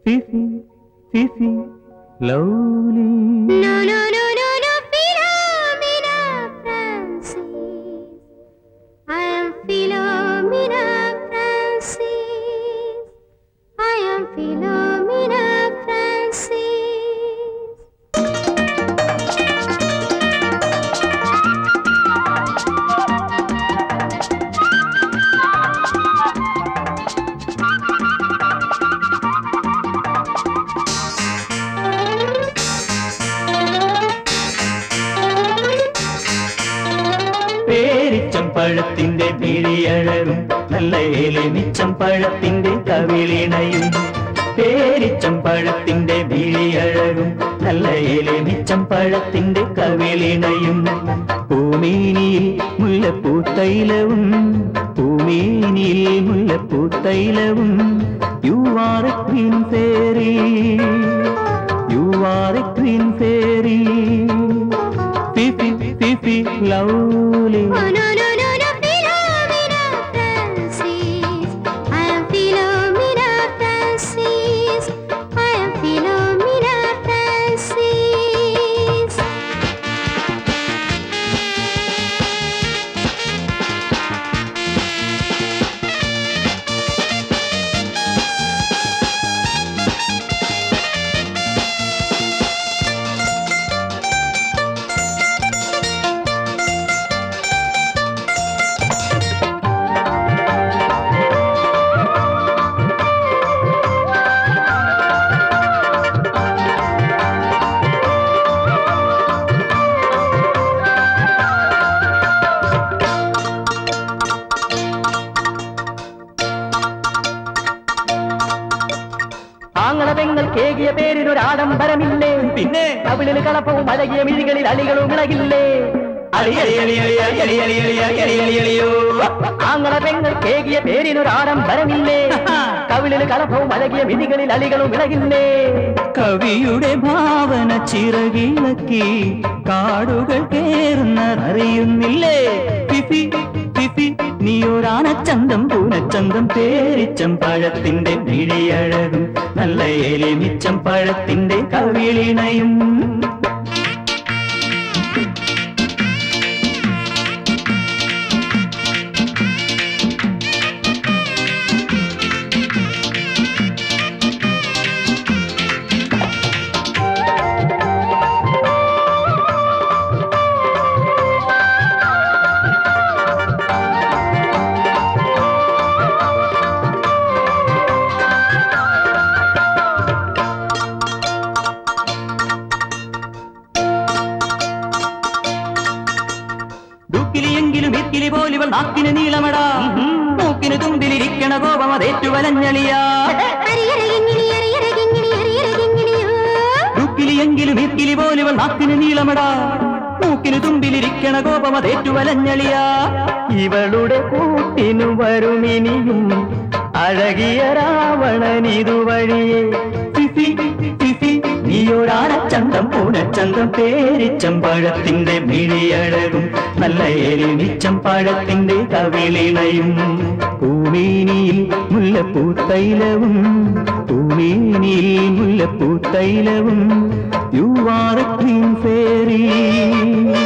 Fifi Fifi lovely No, no, no, no, no, Philomena Francis. I am Philomena Francis. I am Philomena Francis. പേരിച്ചം പഴത്തിന്റെ പിഴിയഴകും നല്ല ഏലിമിച്ചം പഴത്തിന്റെ കവിളിണയും പേരിച്ചം പഴത്തിന്റെ പിഴിയഴകും നല്ല ഏലിമിച്ചം പഴത്തിന്റെ കവിളിണയും പൂമേനിയിൽ മുല്ലപ്പൂത്തൈലവും പൂമേനിയിൽ മുല്ലപ്പൂത്തൈലവും you are a queen fairy you are a queen fairy Fifi Fifi lovely Oh, no, no, no, no, Philomena Francis. I am Philomena Francis. I am Philomena Francis. ആങ്ങളവെങ്ങൾ കേകിയ പേരിനൊരു ആഡംബരമില്ലേ പിന്നെ കവിളിൽ കളപ്പവും അഴകിയ മിഴികളിൽ അലികളും ഇളകില്ലേ ആങ്ങളവെങ്ങൾ കേകിയ പേരിനൊരു ആഡംബരമില്ലേ കവിളിൽ കളപ്പവും അഴകിയ മിഴികളിൽ അലികളും ഇളകില്ലേ കവിയുടെ ഭാവന ചിറകിളക്കി കാടുകൾ കേറുന്നതറിയുന്നില്ലേ ഫിഫി ഫിഫി നീയൊരാനച്ചന്തം പൂനച്ചന്തം പേരിച്ചം പഴത്തിന്റെ മിഴിയഴകും നല്ല എലിമിച്ചം പഴത്തിന്റെ കവിളിണയും ദുക്കിലിയെങ്കിലും ഇത്തിരി പോലിവൾ നാക്കിന് നീളമടാ മൂക്കിന് തുമ്പിലിരിക്കണ കോപം അതേറ്റു വലഞ്ഞളിയാ അരിയരകിങ്ങിണി അരിയരകിങ്ങിണി അരിയരകിങ്ങിണിയോ ദുക്കിലിയെങ്കിലും ഇത്തിരി പോലിവൾ നാക്കിന് നീളമടാ മൂക്കിന് തുമ്പിലിരിക്കണ കോപം അതേറ്റു വലഞ്ഞളിയാ ഇവളുടെ കൂട്ടിനു വരുമിനിയും അഴകിയ രാവണൻ ഇതുവഴിയെ ഫിഫി ഫിഫി നീയൊരാനച്ചന്തം പൂനച്ചന്തം പേരിച്ചം പഴത്തിന്റെ മിഴിയഴകും നല്ല എരിമിച്ചം പഴത്തിന്റെ കവിളിണയും പൂമേനിയിൽ മുല്ലപ്പൂത്തൈലവും പൂമേനിയിൽ മുല്ലപ്പൂത്തൈലവും you are a queen fairy